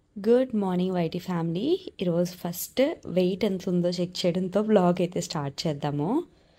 Good morning వైటీ family ఈరోజు first weight ఎంత ఉందో చెక్ చేయడంతో బ్లాగ్ అయితే స్టార్ట్ చేద్దాము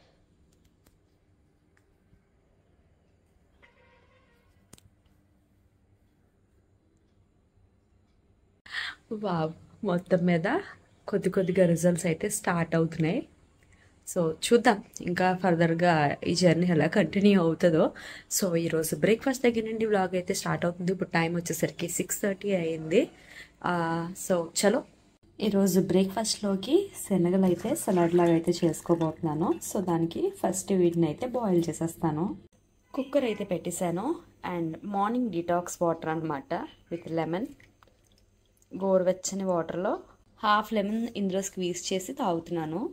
వావ్ మొత్తం మీద కొద్ది కొద్దిగా రిజల్ట్స్ అయితే స్టార్ట్ అవుతున్నాయి సో చూద్దాం ఇంకా ఫర్దర్గా ఈ జర్నీ ఎలా కంటిన్యూ అవుతుందో సో ఈరోజు బ్రేక్ఫాస్ట్ దగ్గర నుండి వ్లాగ్ అయితే స్టార్ట్ అవుతుంది ఇప్పుడు టైం వచ్చేసరికి సిక్స్ థర్టీ అయింది ఆ, సో చలో ఈరోజు బ్రేక్ఫాస్ట్లోకి శనగలు అయితే సలాడ్ లాగా అయితే చేసుకోబోతున్నాను సో దానికి ఫస్ట్ వీటిని అయితే బాయిల్ చేసేస్తాను కుక్కర్ అయితే పెట్టేశాను అండ్ మార్నింగ్ డిటాక్స్ వాటర్ అనమాట విత్ లెమన్ గోరువెచ్చని వాటర్లో హాఫ్ లెమన్ ఇందులో స్క్వీజ్ చేసి తాగుతున్నాను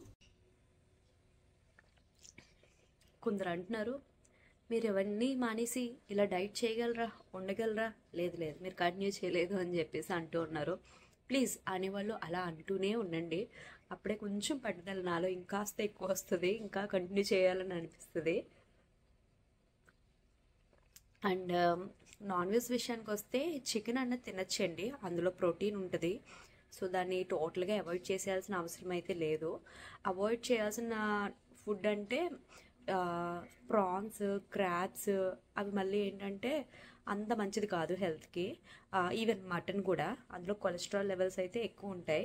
కొందరు అంటున్నారు మీరు ఎవరిని మానేసి ఇలా డైట్ చేయగలరా ఉండగలరా లేదు లేదు మీరు కంటిన్యూ చేయలేదు అని చెప్పేసి అంటూ ఉన్నారు ప్లీజ్ అనేవాళ్ళు అలా అంటూనే ఉండండి అప్పుడే కొంచెం పట్టుదల నాలో ఇంకాస్త ఎక్కువ వస్తుంది ఇంకా కంటిన్యూ చేయాలని అనిపిస్తుంది అండ్ నాన్ వెజ్ విషయానికి వస్తే చికెన్ అన్నది తినచ్చండి అందులో ప్రోటీన్ ఉంటుంది సో దాన్ని టోటల్గా అవాయిడ్ చేసేయాల్సిన అవసరం అయితే లేదు అవాయిడ్ చేయాల్సిన ఫుడ్ అంటే ప్రాన్స్ క్రాబ్స్ అవి మళ్ళీ ఏంటంటే అంత మంచిది కాదు హెల్త్కి ఈవెన్ మటన్ కూడా అందులో కొలెస్ట్రాల్ లెవెల్స్ అయితే ఎక్కువ ఉంటాయి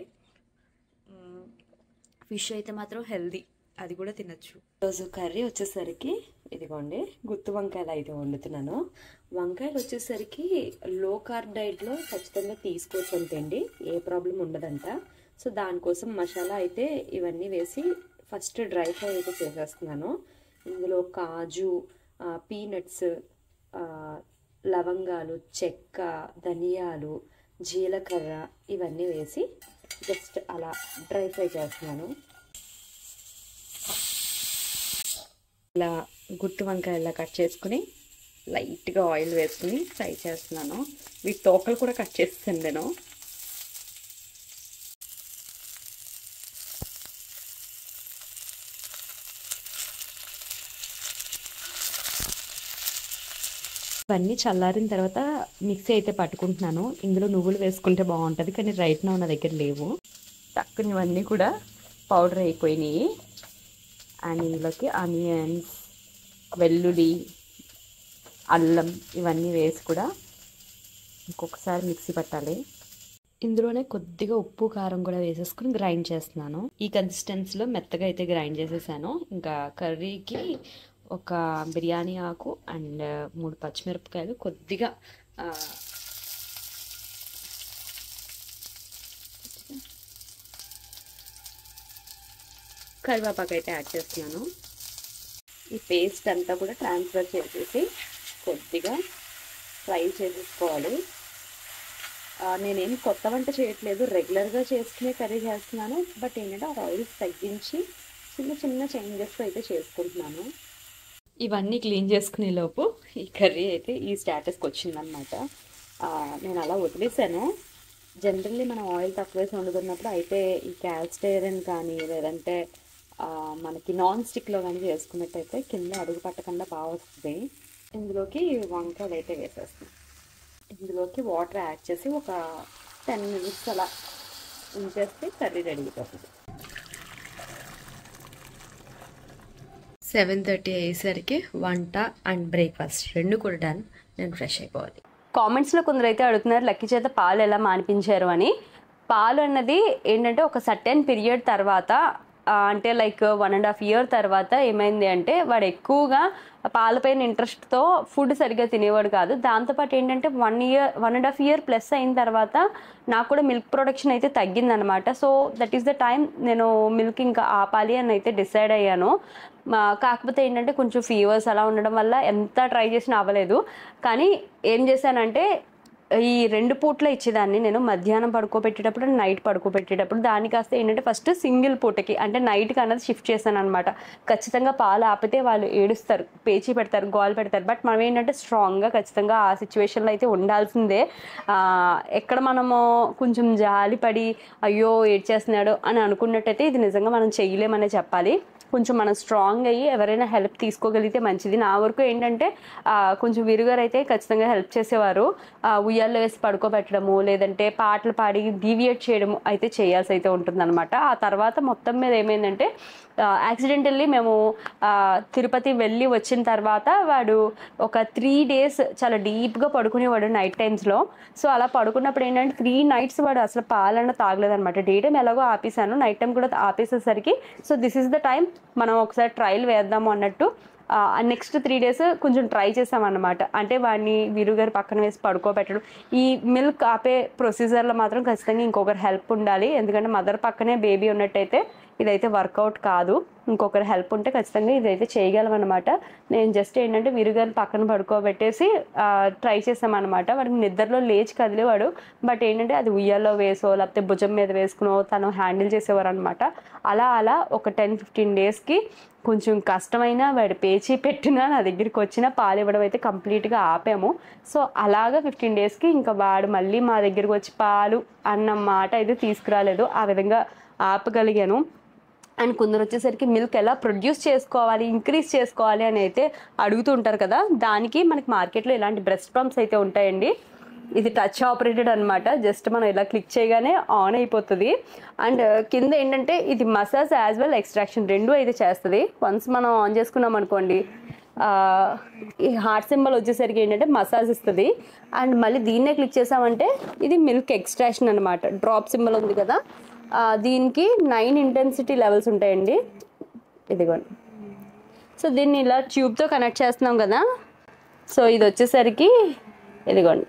ఫిష్ అయితే మాత్రం హెల్దీ అది కూడా తినచ్చు రోజు కర్రీ వచ్చేసరికి ఇదిగోండి గుత్తి వంకాయలు అయితే వండుతున్నాను వంకాయలు వచ్చేసరికి లో కార్బ్ డైట్లో ఖచ్చితంగా తీసుకోవచ్చు అంతేండి ఏ ప్రాబ్లం ఉండదంట సో దానికోసం మసాలా అయితే ఇవన్నీ వేసి ఫస్ట్ డ్రై ఫ్రై అయితే చేసేస్తున్నాను ఇందులో కాజు పీనట్స్ లవంగాలు చెక్క ధనియాలు జీలకర్ర ఇవన్నీ వేసి జస్ట్ అలా డ్రై ఫ్రై చేస్తున్నాను ఇలా గుట్టు వంకాయలా కట్ చేసుకుని లైట్గా ఆయిల్ వేసుకుని ఫ్రై చేస్తున్నాను వీటి తోకలు కూడా కట్ చేస్తాను నేను ఇవన్నీ చల్లారిన తర్వాత మిక్సీ అయితే పట్టుకుంటున్నాను ఇందులో నువ్వులు వేసుకుంటే బాగుంటుంది కానీ రైట్ నా నా దగ్గర లేవు టక్కుని ఇవన్నీ కూడా పౌడర్ అయిపోయినాయి అండ్ ఇందులోకి ఆనియన్స్ వెల్లుల్లి అల్లం ఇవన్నీ వేసి కూడా ఇంకొకసారి మిక్సీ పట్టాలి ఇందులోనే కొద్దిగా ఉప్పు కారం కూడా వేసేసుకుని గ్రైండ్ చేస్తున్నాను ఈ కన్సిస్టెన్సీలో మెత్తగా అయితే గ్రైండ్ చేసేసాను ఇంకా కర్రీకి ఒక బిర్యానీ ఆకు అండ్ మూడు పచ్చిమిరపకాయలు కొద్దిగా ఆ, కరివేపాకు అయితే యాడ్ చేస్తున్నాను ఈ పేస్ట్ అంతా కూడా ట్రాన్స్ఫర్ చేసేసి కొద్దిగా ఫ్రై చేసేసుకోవాలి ఆ, నేనేం కొత్త వంట చేయట్లేదు రెగ్యులర్గా చేసుకునే కర్రీ చేస్తున్నాను బట్ ఏంటంటే ఆయిల్స్ తగ్గించి చిన్న చిన్న చేంజెస్ అయితే చేసుకుంటున్నాను ఇవన్నీ క్లీన్ చేసుకునే లోపు ఈ కర్రీ అయితే ఈ స్టేటస్కి వచ్చిందనమాట నేను అలా వదిలేసాను జనరల్లీ మనం ఆయిల్ తక్కువ వేసి వండుకున్నప్పుడు అయితే ఈ క్యాల్స్టేరన్ కానీ లేదంటే ఆ, మనకి నాన్ స్టిక్లో కానీ చేసుకున్నట్టయితే కింద అడుగు పట్టకుండా బాగా వస్తుంది ఇందులోకి వంకాయలు అయితే వేసేస్తాం ఇందులోకి వాటర్ యాడ్ చేసి ఒక టెన్ మినిట్స్ అలా ఉంచేస్తే కర్రీ రెడీ అయిపోతుంది సెవెన్ థర్టీ అయ్యేసరికి వంట అండ్ బ్రేక్ఫాస్ట్ రెండు కూడా డన్ నేను ఫ్రెష్ అయిపోవాలి కామెంట్స్లో కొందరు అయితే అడుగుతున్నారు లక్కీ చేత పాలు ఎలా మానిపించారు అని పాలు అన్నది ఏంటంటే ఒక సర్టెన్ పీరియడ్ తర్వాత ఆ, అంటే like one and half year తర్వాత ఏమైంది అంటే వాడు ఎక్కువగా పాలపైన ఇంట్రెస్ట్తో ఫుడ్ సరిగ్గా తినేవాడు కాదు దాంతోపాటు ఏంటంటే one year one and half year plus అయిన తర్వాత నాకు కూడా మిల్క్ ప్రొడక్షన్ అయితే తగ్గిందనమాట so that is the time నేను మిల్క్ ఇంకా ఆపాలి అని అయితే డిసైడ్ అయ్యాను మా- కాకపోతే ఏంటంటే కొంచెం ఫీవర్స్ అలా ఉండడం వల్ల ఎంత ట్రై చేసినా అవ్వలేదు కానీ ఏం చేశానంటే ఈ రెండు పూట్ల ఇచ్చేదాన్ని నేను మధ్యాహ్నం పడుకోబెట్టేటప్పుడు నైట్ పడుకోబెట్టేటప్పుడు దాని కాస్త ఏంటంటే ఫస్ట్ సింగిల్ పూటకి అంటే నైట్కి అన్నది షిఫ్ట్ చేశాను అనమాట ఖచ్చితంగా పాలు ఆపితే వాళ్ళు ఏడుస్తారు పేచి పెడతారు గోల్ పెడతారు బట్ మనం ఏంటంటే స్ట్రాంగ్గా ఖచ్చితంగా ఆ సిచ్యువేషన్లో అయితే ఉండాల్సిందే ఆ, ఎక్కడ మనము కొంచెం జాలి పడి అయ్యో ఏడ్చేస్తున్నాడు అని అనుకున్నట్టయితే ఇది నిజంగా మనం చేయలేమనే చెప్పాలి కొంచెం మనం స్ట్రాంగ్ అయ్యి ఎవరైనా హెల్ప్ తీసుకోగలిగితే మంచిది నా వరకు ఏంటంటే ఆ, కొంచెం విరుగారు అయితే ఖచ్చితంగా హెల్ప్ చేసేవారు ఆ, ఉయ్యాల్లో వేసి పడుకోబెట్టడము లేదంటే పాటలు పాడి డీవియేట్ చేయడము అయితే చేయాల్సి అయితే ఉంటుందన్నమాట ఆ తర్వాత మొత్తం మీద ఏమైందంటే యాక్సిడెంటల్లీ మేము ఆ, తిరుపతి వెళ్ళి వచ్చిన తర్వాత వాడు ఒక త్రీ డేస్ చాలా డీప్గా పడుకునేవాడు నైట్ టైమ్స్లో సో అలా పడుకున్నప్పుడు ఏంటంటే త్రీ నైట్స్ వాడు అసలు పాలన్న తాగలేదన్నమాట డే టైం ఎలాగో ఆపేసాను నైట్ టైం కూడా ఆపేసేసరికి so this is the time మనం ఒకసారి ట్రయల్ వేద్దాము అన్నట్టు నెక్స్ట్ త్రీ డేస్ కొంచెం ట్రై చేసామన్నమాట అంటే వాడిని వీరుగారు పక్కన వేసి పడుకోబెట్టడం ఈ మిల్క్ ఆపే ప్రొసీజర్లో మాత్రం ఖచ్చితంగా ఇంకొకరు హెల్ప్ ఉండాలి ఎందుకంటే మదర్ పక్కనే బేబీ ఉన్నట్టయితే ఇదైతే వర్కౌట్ కాదు ఇంకొకరు హెల్ప్ ఉంటే ఖచ్చితంగా ఇదైతే చేయగలం అనమాట నేను జస్ట్ ఏంటంటే వీరుగారిని పక్కన పడుకోబెట్టేసి ట్రై చేసామన్నమాట వాడికి నిద్రలో లేచి కదిలేవాడు బట్ ఏంటంటే అది ఉయ్యాల్లో వేసో లేకపోతే భుజం మీద వేసుకునో తను హ్యాండిల్ చేసేవారు అనమాట అలా అలా ఒక టెన్ ఫిఫ్టీన్ డేస్కి కొంచెం కష్టమైన వాడి పేచి పెట్టినా నా దగ్గరికి వచ్చిన పాలు ఇవ్వడం అయితే కంప్లీట్గా ఆపాము సో అలాగా ఫిఫ్టీన్ డేస్కి ఇంకా వాడు మళ్ళీ మా దగ్గరికి వచ్చి పాలు అన్న మాట అయితే తీసుకురాలేదు ఆ విధంగా ఆపగలిగాను అండ్ కొందరు వచ్చేసరికి మిల్క్ ఎలా ప్రొడ్యూస్ చేసుకోవాలి ఇంక్రీజ్ చేసుకోవాలి అని అయితే అడుగుతూ ఉంటారు కదా దానికి మనకి మార్కెట్లో ఇలాంటి బ్రెస్ట్ పంప్స్ అయితే ఉంటాయండి ఇది టచ్ ఆపరేటెడ్ అనమాట జస్ట్ మనం ఇలా క్లిక్ చేయగానే ఆన్ అయిపోతుంది అండ్ కింద ఏంటంటే ఇది మసాజ్ యాజ్ వెల్ ఎక్స్ట్రాక్షన్ రెండు అయితే చేస్తుంది వన్స్ మనం ఆన్ చేసుకున్నాం అనుకోండి ఆ, ఈ హార్ట్ సింబల్ వచ్చేసరికి ఏంటంటే మసాజ్ ఇస్తుంది అండ్ మళ్ళీ దీన్నే క్లిక్ చేసామంటే ఇది మిల్క్ ఎక్స్ట్రాక్షన్ అనమాట డ్రాప్ సింబల్ ఉంది కదా ఆ, దీనికి నైన్ ఇంటెన్సిటీ లెవెల్స్ ఉంటాయండి ఇదిగోండి సో దీన్ని ఇలా ట్యూబ్తో కనెక్ట్ చేస్తున్నాం కదా సో ఇది వచ్చేసరికి ఇదిగోండి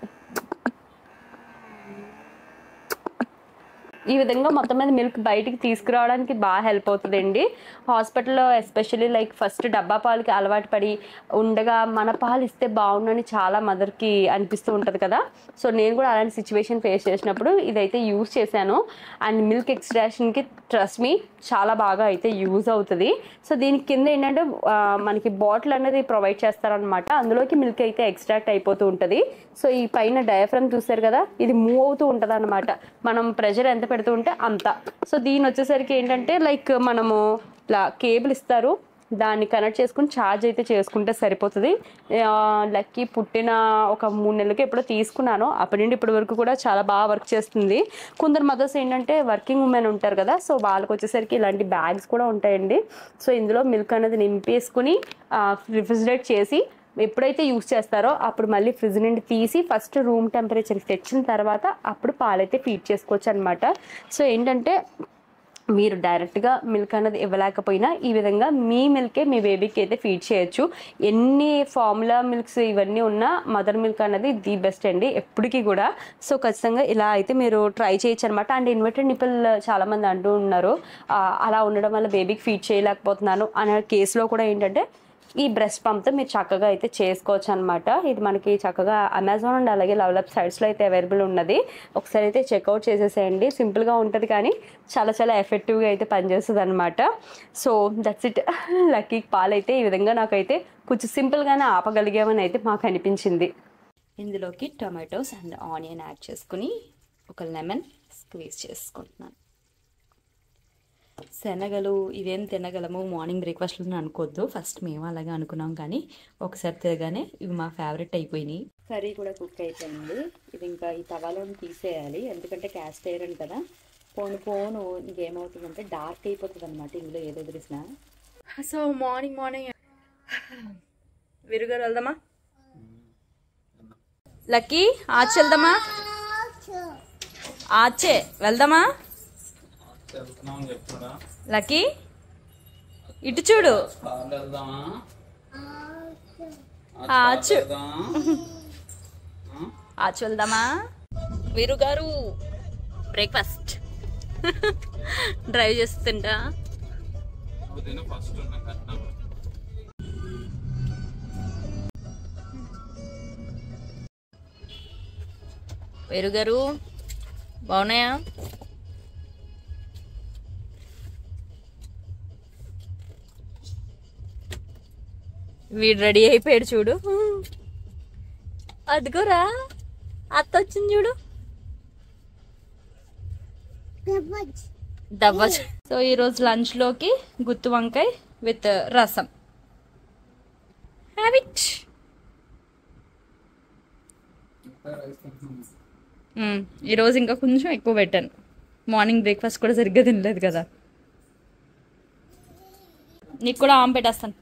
ఈ విధంగా మొత్తం మీద మిల్క్ బయటికి తీసుకురావడానికి బాగా హెల్ప్ అవుతుందండి హాస్పిటల్లో ఎస్పెషల్లీ లైక్ ఫస్ట్ డబ్బా పాలకి అలవాటు పడి ఉండగా మన పాలు ఇస్తే బాగుండని చాలా మదర్కి అనిపిస్తూ ఉంటుంది కదా సో నేను కూడా అలాంటి సిచ్యువేషన్ ఫేస్ చేసినప్పుడు ఇదైతే యూజ్ చేశాను అండ్ మిల్క్ ఎక్స్ట్రాక్షన్కి ట్రస్ట్ మీ చాలా బాగా అయితే యూజ్ అవుతుంది సో దీనికి కింద ఏంటంటే ఆ, మనకి బాటిల్ అనేది ప్రొవైడ్ చేస్తారనమాట అందులోకి మిల్క్ అయితే ఎక్స్ట్రాక్ట్ అయిపోతూ ఉంటుంది సో ఈ పైన డయాఫ్రమ్ చూసారు కదా ఇది మూవ్ అవుతూ ఉంటుంది అనమాట మనం ప్రెషర్ ఎంత పెడుతూ ఉంటే అంత సో దీని వచ్చేసరికి ఏంటంటే లైక్ మనము ఇలా కేబుల్ ఇస్తారు దాన్ని కనెక్ట్ చేసుకుని ఛార్జ్ అయితే చేసుకుంటే సరిపోతుంది ఆ, లక్కీ పుట్టిన ఒక మూడు నెలలకి ఎప్పుడో తీసుకున్నాను అప్పటి నుండి ఇప్పటి వరకు కూడా చాలా బాగా వర్క్ చేస్తుంది కొందరు మదర్స్ ఏంటంటే వర్కింగ్ ఉమెన్ ఉంటారు కదా సో వాళ్ళకి వచ్చేసరికి ఇలాంటి బ్యాగ్స్ కూడా ఉంటాయండి సో ఇందులో మిల్క్ అనేది నింపేసుకుని రిఫ్రిజిరేట్ చేసి ఎప్పుడైతే యూస్ చేస్తారో అప్పుడు మళ్ళీ ఫ్రిడ్జ్ నుండి తీసి ఫస్ట్ రూమ్ టెంపరేచర్కి తెచ్చిన తర్వాత అప్పుడు పాలైతే ఫీడ్ చేసుకోవచ్చు అనమాట సో ఏంటంటే మీరు డైరెక్ట్గా మిల్క్ అనేది ఇవ్వలేకపోయినా ఈ విధంగా మీ మిల్కే మీ బేబీకి అయితే ఫీడ్ చేయొచ్చు ఎన్ని ఫార్ములా మిల్క్స్ ఇవన్నీ ఉన్నా మదర్ మిల్క్ అనేది ది బెస్ట్ అండి ఎప్పటికీ కూడా సో ఖచ్చితంగా ఇలా అయితే మీరు ట్రై చేయొచ్చు అనమాట అండ్ ఇన్వర్టెడ్ నిపుల్ చాలామంది అంటూ ఉన్నారు ఆ, అలా ఉండడం వల్ల బేబీకి ఫీడ్ చేయలేకపోతున్నాను అనే కేసులో కూడా ఏంటంటే ఈ బ్రెస్ట్ పంప్తో మీరు చక్కగా అయితే చేసుకోవచ్చు అనమాట ఇది మనకి చక్కగా అమెజాన్ అండ్ అలాగే లెవలప్ సైట్స్లో అయితే అవైలబుల్ ఉన్నది ఒకసారి అయితే చెక్అవుట్ చేసేసేయండి సింపుల్గా ఉంటుంది కానీ చాలా చాలా ఎఫెక్టివ్గా అయితే పనిచేస్తుంది అనమాట సో దట్స్ ఇట్ లక్కీ పాలు అయితే ఈ విధంగా నాకైతే కొంచెం సింపుల్గానే ఆపగలిగామని అయితే మాకు అనిపించింది ఇందులోకి టొమాటోస్ అండ్ ఆనియన్ యాడ్ చేసుకుని ఒక లెమన్ స్క్వీజ్ చేసుకుంటున్నాను శనగలు ఇవేం తినగలము మార్నింగ్ బ్రేక్ఫాస్ట్లో అనుకోవద్దు ఫస్ట్ మేము అలాగే అనుకున్నాం కానీ ఒకసారి తిరగానే ఇవి మా ఫేవరెట్ అయిపోయినాయి కర్రీ కూడా కుక్ అయిపోయింది ఇది ఇంకా ఈ తవాలోని తీసేయాలి ఎందుకంటే క్యాస్ట్ ఐరన్ కదా పోను పోను ఇంకేమవుతుందంటే డార్క్ అయిపోతుంది అనమాట ఇందులో ఏదో తెలిసిన సో మార్నింగ్ మార్నింగ్ విరుగారు వెళ్దామా లక్కీ ఆచ్ వెళ్దామా ఆచే వెళ్దామా వెళ్తున్నామని చెప్తున్నా లక్కీ ఇటు చూడు కార్లో వెళ్దామా ఆచు వెళ్దామా ఆచు వెళ్దామా వీరు గారు బ్రేక్ఫాస్ట్ డ్రైవ్ చేస్తుంటా నువ్వు తిను ఫస్ట్ ఉన్న కట్నం వీరు గారు బాగున్నాయా వీడు రెడీ అయిపోయాడు చూడు అదిగోరా అత్త వచ్చింది చూడు దవ్వ సో ఈరోజు లంచ్లోకి గుత్తి వంకాయ విత్ రసం హ్యావ్ ఇట్ ఈరోజు ఇంకా కొంచెం ఎక్కువ పెట్టాను మార్నింగ్ బ్రేక్ఫాస్ట్ కూడా సరిగ్గా తినలేదు కదా నీకు కూడా ఆమ్ పెట్టేస్తాను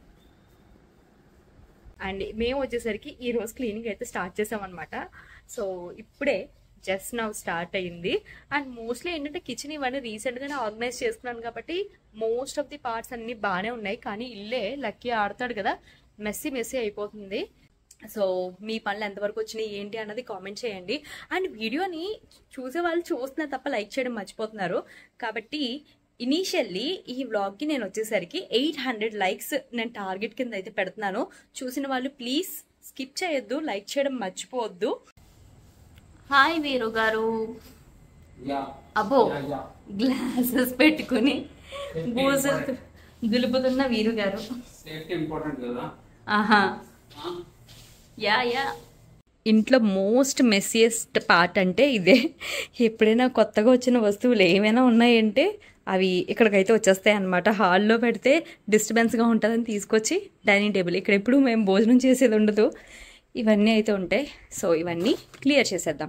అండ్ మేము వచ్చేసరికి ఈ రోజు క్లీనింగ్ అయితే స్టార్ట్ చేసామన్నమాట సో ఇప్పుడే జస్ట్ నవ్ స్టార్ట్ అయ్యింది అండ్ మోస్ట్లీ ఏంటంటే కిచెన్ ఇవన్నీ రీసెంట్గానే ఆర్గనైజ్ చేసుకున్నాను కాబట్టి మోస్ట్ ఆఫ్ ది పార్ట్స్ అన్ని బాగానే ఉన్నాయి కానీ ఇల్లే లక్కీ ఆడతాడు కదా మెస్సీ మెస్సీ అయిపోతుంది సో మీ పనులు ఎంతవరకు వచ్చినాయి ఏంటి అన్నది కామెంట్ చేయండి అండ్ వీడియోని చూసే వాళ్ళు చూస్తున్నారు తప్ప లైక్ చేయడం మర్చిపోతున్నారు కాబట్టి ఇనీషియల్లీ ఈ వ్లాగ్కి నేను వచ్చేసరికి ఎయిట్ హండ్రెడ్ లైక్స్ నేను టార్గెట్ కింద అయితే పెడుతున్నాను చూసిన వాళ్ళు ప్లీజ్ స్కిప్ చేయొద్దు లైక్ చేయడం మర్చిపోవద్దు హాయ్ వీరు గారు అబ్బో గ్లాసెస్ పెట్టుకుని బూజు దులుపుతున్న వీరు గారు సేఫ్టీ ఇంపార్టెంట్ కదా ఆహా యా యా ఇంట్లో మోస్ట్ మెస్సియస్ట్ పార్ట్ అంటే ఇదే ఎప్పుడైనా కొత్తగా వచ్చిన వస్తువులు ఏమైనా ఉన్నాయంటే అవి ఇక్కడికైతే వచ్చేస్తాయి అనమాట హాల్లో పెడితే డిస్టర్బెన్స్గా ఉంటుందని తీసుకొచ్చి డైనింగ్ టేబుల్ ఇక్కడ ఎప్పుడు మేము భోజనం చేసేది ఉండదు ఇవన్నీ అయితే ఉంటాయి సో ఇవన్నీ క్లియర్ చేసేద్దాం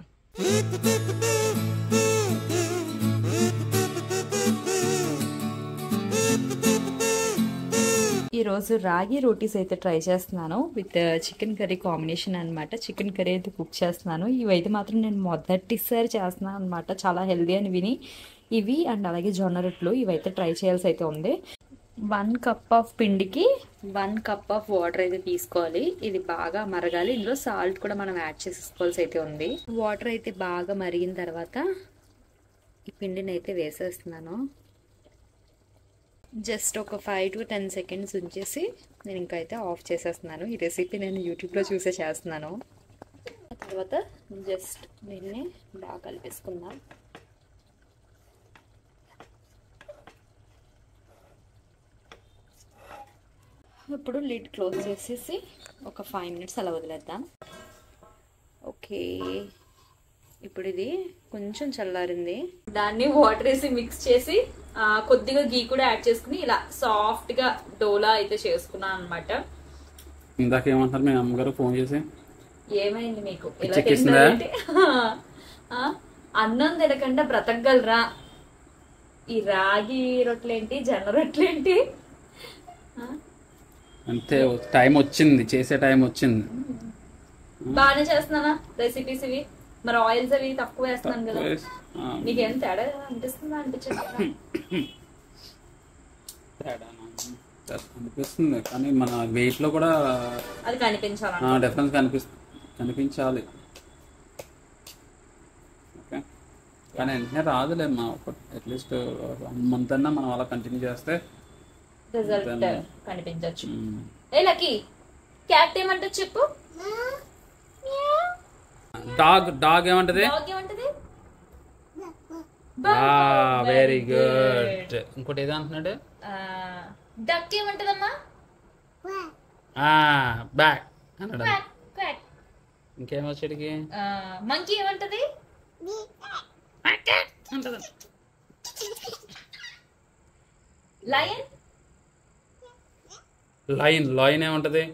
ఈరోజు రాగి రోటీస్ అయితే ట్రై చేస్తున్నాను విత్ చికెన్ కర్రీ కాంబినేషన్ అనమాట చికెన్ కర్రీ అయితే కుక్ చేస్తున్నాను ఇవైతే మాత్రం నేను మొదటిసారి చేస్తున్నాను అనమాట చాలా హెల్దీ అని విని ఇవి అండ్ అలాగే జొన్న రొట్టెలు ఇవైతే ట్రై చేయాల్సి అయితే ఉంది వన్ కప్ ఆఫ్ పిండికి వన్ కప్ ఆఫ్ వాటర్ అయితే తీసుకోవాలి ఇది బాగా మరగాలి ఇందులో సాల్ట్ కూడా మనం యాడ్ చేసుకోవాల్సి అయితే ఉంది వాటర్ అయితే బాగా మరిగిన తర్వాత ఈ పిండిని అయితే వేసేస్తున్నాను జస్ట్ ఒక ఫైవ్ టు టెన్ సెకండ్స్ ఉంచేసి నేను ఇంకా అయితే ఆఫ్ చేసేస్తున్నాను ఈ రెసిపీ నేను యూట్యూబ్లో చూసే చేస్తున్నాను ఆ తర్వాత జస్ట్ దీన్ని బాగా కలిపేసుకుందాం ఇప్పుడు లిడ్ క్లోజ్ చేసేసి ఒక ఫైవ్ మినిట్స్ అలా వదిలేద్దాం ఓకే ఇప్పుడు ఇది కొంచెం చల్లారింది దాన్ని వాటర్ వేసి మిక్స్ చేసి ఆ, కొద్దిగా గీ కూడా యాడ్ చేసుకుని ఇలా సాఫ్ట్ గా డోలా అయితే చేసుకున్నాను అనమాట ఇందాక ఏమంటారు మీ అమ్మగారు ఫోన్ చేసి ఏమైంది మీకు ఇలా పిచ్చెక్కేసిందా? తింటారంటే ఆ, అన్నం తినకుండా బ్రతకగలరా ఈ రాగి రొట్టెలేంటి జొన్న రొట్టెలేంటి ఆ, అంతే టైం వచ్చింది చేసే టైం వచ్చింది బాగానే చేస్తున్నానా రెసిపీస్ ఇవి మరి ఆయిల్స్ అవి తక్కువ వేస్తున్నాను కదా ఆ, నీకేం తేడా అనిపిస్తుందా అనిపించదు తేడానా? అనిపిస్తుంది కానీ మన వెయిట్ లో కూడా అది కనిపించాలి డిఫరెన్స్ కనిపిస్ కనిపించాలి ఓకే కానీ వెంటనే రాదులేమ్మా ఒక అట్లీస్ట్ వన్ మంత్ అన్నా మనం అలా కంటిన్యూ చేస్తే రిజల్ట్ Then- కనిపించవచ్చు మ్, ఏ లక్కీ క్యాట్ ఏమంటే చెప్పు డాగ్ డాగ్ ఏమంటది డాగ్ ఏమంటది వెరీ గుడ్ ఇంకోటి ఏదో అంటున్నాడు డక్ ఏమంటదమ్మా బ్యాక్ అన్నాడు క్వాక్ క్వాక్ ఇంకేం వచ్చాడికి మంకీ ఏమంటది లయన్ లైన్ లైన్ ఏముంటది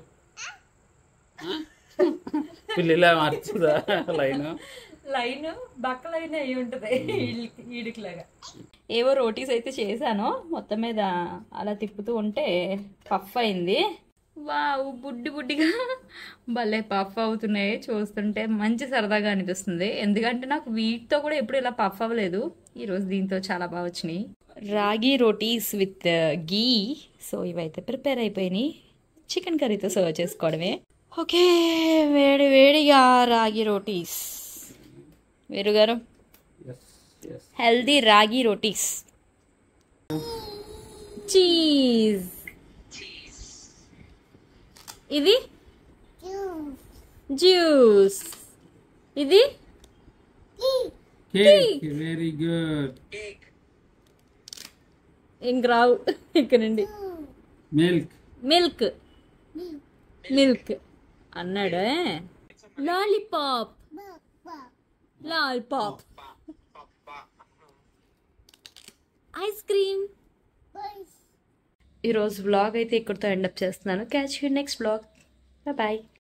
పిల్లిలా మార్చుదా లైన్ లైన్ బక్క లైన్ అయి ఉంటది ఈడికి లాగా ఏవో రోటీస్ అయితే చేశాను మొత్తం మీద అలా తిప్పుతూ ఉంటే పఫ్ అయింది వావ్ బుడ్డి బుడ్డిగా భలే పఫ్ అవుతున్నాయి చూస్తుంటే మంచి సరదాగా అనిపిస్తుంది ఎందుకంటే నాకు వీటితో కూడా ఎప్పుడు ఇలా పఫ్ అవ్వలేదు ఈరోజు దీంతో చాలా బాగా వచ్చినాయి రాగి రోటీస్ విత్ గీ సో ఇవైతే ప్రిపేర్ అయిపోయినాయి చికెన్ కర్రీతో సర్వ్ చేసుకోవడమే ఓకే వేడి వేడిగా రాగి రోటీస్ వేరు గారు హెల్దీ రాగి రోటీస్ చీజ్ ఇది జ్యూస్ ఇది వెరీ గుడ్ ఇంక రావు ఇక్కడ నుండి మిల్క్ మిల్క్ మిల్క్ అన్నాడే లాలీపాప్ లాలీపాప్ ఐస్ క్రీమ్ ఈరోజు వ్లాగ్ అయితే ఇక్కడితో ఎండప్ చేస్తున్నాను catch you next vlog bye